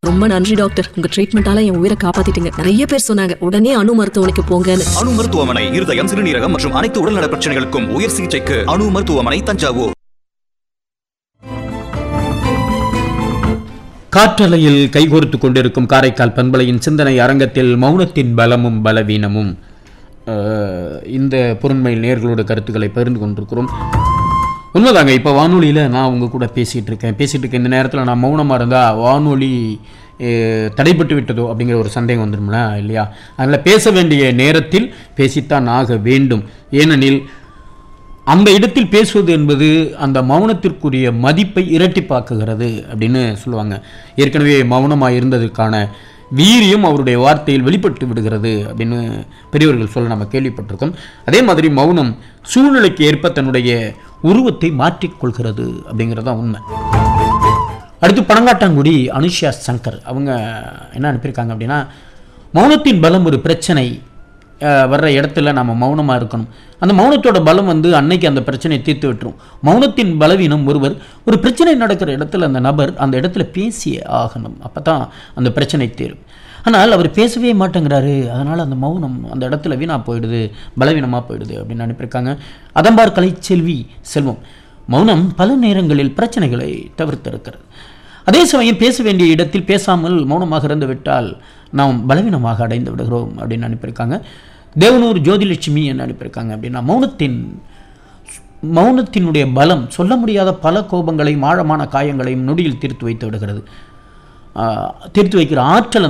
ரொம்ப நன்றி டாக்டர் உங்க ட்ரீட்மெண்டால என் உயிரை காப்பாத்திட்டீங்க நிறைய பேர் சொன்னாங்க உடனே அணு மருத்துவமனைக்கு போங்கன்னு அணு மருத்துவமனை இருதயம் சிறுநீரகம் மற்றும் அனைத்து உடல்நல பிரச்சனைகளுக்கும் உயர் சிகிச்சைக்கு அணு மருத்துவமனை தஞ்சாவூர் காற்றலையில் கைகோர்த்து கொண்டிருக்கும் காரைக்கால் பண்பலையின் சிந்தனை அரங்கத்தில் மௌனத்தின் பலமும் பலவீனமும் அஹ், இந்த பொருண்மையில் நேர்களோட கருத்துக்களை பகிர்ந்து கொண்டிருக்கிறோம் உண்மைதாங்க இப்போ வானொலியில் நான் உங்க கூட பேசிகிட்டு இருக்கேன் பேசிகிட்டு இருக்க இந்த நேரத்தில் நான் மௌனமாக இருந்தால் வானொலி அஹ், தடைப்பட்டு விட்டதோ அப்படிங்கிற ஒரு சந்தேகம் வந்துடும்ல இல்லையா அதனால் பேச வேண்டிய நேரத்தில் பேசித்தான் ஆக வேண்டும் ஏனெனில் அந்த இடத்தில் பேசுவது என்பது அந்த மௌனத்திற்குரிய மதிப்பை இரட்டிப்பாக்குகிறது அப்படின்னு சொல்லுவாங்க ஏற்கனவே மௌனமாக இருந்ததுக்கான வீரியம் அவருடைய வார்த்தையில் வெளிப்பட்டு விடுகிறது அப்படின்னு பெரியவர்கள் சொல்ல நம்ம கேள்விப்பட்டிருக்கோம் அதே மாதிரி மௌனம் சூழ்நிலைக்கு ஏற்ப தன்னுடைய உருவத்தை மாற்றிக்கொள்கிறது அப்படிங்கிறது தான் உண்மை அடுத்து பனங்காட்டாங்குடி அனுஷா சங்கர் அவங்க என்ன அனுப்பியிருக்காங்க அப்படின்னா மௌனத்தின் பலம் ஒரு பிரச்சனை அஹ், வர்ற இடத்துல நம்ம மௌனமாக இருக்கணும் அந்த மௌனத்தோட பலம் வந்து அன்னைக்கு அந்த பிரச்சனையை தீர்த்து விட்டுரும் மௌனத்தின் பலவீனம் ஒருவர் ஒரு பிரச்சனை நடக்கிற இடத்துல அந்த நபர் அந்த இடத்துல பேசியே ஆகணும் அப்போ தான் அந்த பிரச்சனை தீரும் ஆனால் அவர் பேசவே மாட்டேங்கிறாரு அதனால் அந்த மௌனம் அந்த இடத்துல வீணாக போயிடுது பலவீனமாக போயிடுது அப்படின்னு அனுப்பியிருக்காங்க அதம்பார் கலைச்செல்வி செல்வம் மௌனம் பல நேரங்களில் பிரச்சனைகளை தவிர்த்திருக்கிறது அதே சமயம் பேச வேண்டிய இடத்தில் பேசாமல் மௌனமாக இருந்து விட்டால் நாம் பலவீனமாக அடைந்து விடுகிறோம் அப்படின்னு அனுப்பியிருக்காங்க தேவனூர் ஜோதிலட்சுமி என்ன அனுப்பியிருக்காங்க அப்படின்னா மௌனத்தின் மௌனத்தினுடைய பலம் சொல்ல முடியாத பல கோபங்களையும் ஆழமான காயங்களையும் நொடியில் தீர்த்து வைத்து விடுகிறது ஆஹ், தீர்த்து வைக்கிற ஆற்றல்